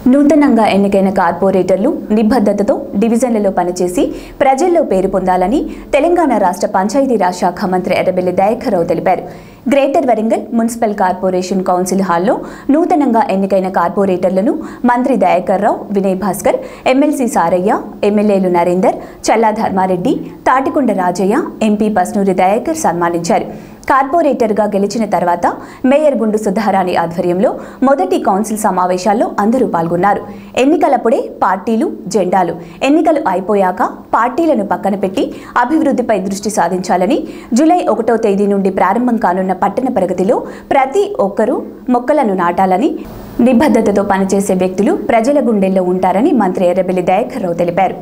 నూతనంగా ఎన్నికైన కార్పొరేటర్లు నిబద్ధతతో డివిజన్లలో పనిచేసి ప్రజల్లో పేరు పొందాలని తెలంగాణ రాష్ట్ర పంచాయతీరాజ్ శాఖ మంత్రి ఎర్రబెల్లి దయాకర్రావు తెలిపారు greater Warangal municipal corporation council హాల్లో నూతనంగా ఎన్నికైన కార్పొరేటర్లను మంత్రి దయాకర్రావు వినయ్ భాస్కర్ ఎమ్మెల్సీ సారయ్య ఎమ్మెల్యేలు నరేందర్ చల్లా ధర్మారెడ్డి తాటికొండ రాజయ్య ఎంపీ పస్నూరి దయాకర్ సన్మానించారు కార్పొరేటర్గా గెలిచిన తర్వాత మేయర్ గుండు సుధారాణి ఆధ్వర్యంలో మొదటి కౌన్సిల్ సమావేశాల్లో అందరూ పాల్గొన్నారు ఎన్నికలప్పుడే పార్టీలు జెండాలు ఎన్నికలు అయిపోయాక పార్టీలను పక్కన పెట్టి అభివృద్ధిపై దృష్టి సాధించాలని జూలై ఒకటో తేదీ నుండి ప్రారంభం కానున్న పట్టణ ప్రగతిలో ప్రతి ఒక్కరూ మొక్కలను నాటాలని నిబద్ధతతో పనిచేసే వ్యక్తులు ప్రజల గుండెల్లో ఉంటారని మంత్రి ఎర్రబెల్లి దయాకర్రావు తెలిపారు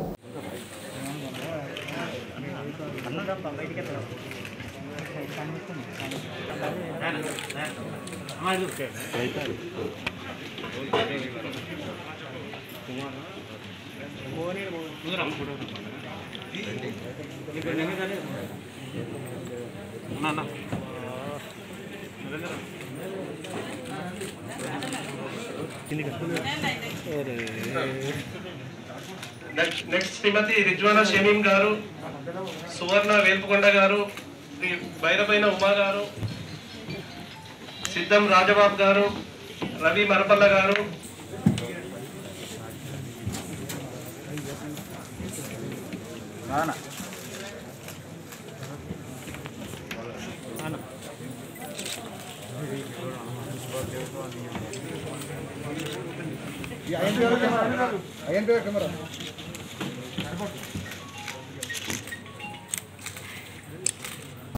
నెక్స్ట్ నెక్స్ట్ శ్రీమతి రిజ్వానా షమీం గారు సువర్ణ వేల్పుకొండ గారు శ్రీ బైరపైన ఉమా గారు సిద్ధం రాజబాబు గారు రవి మరపల్ల గారు అయ్యంటి కెమెరా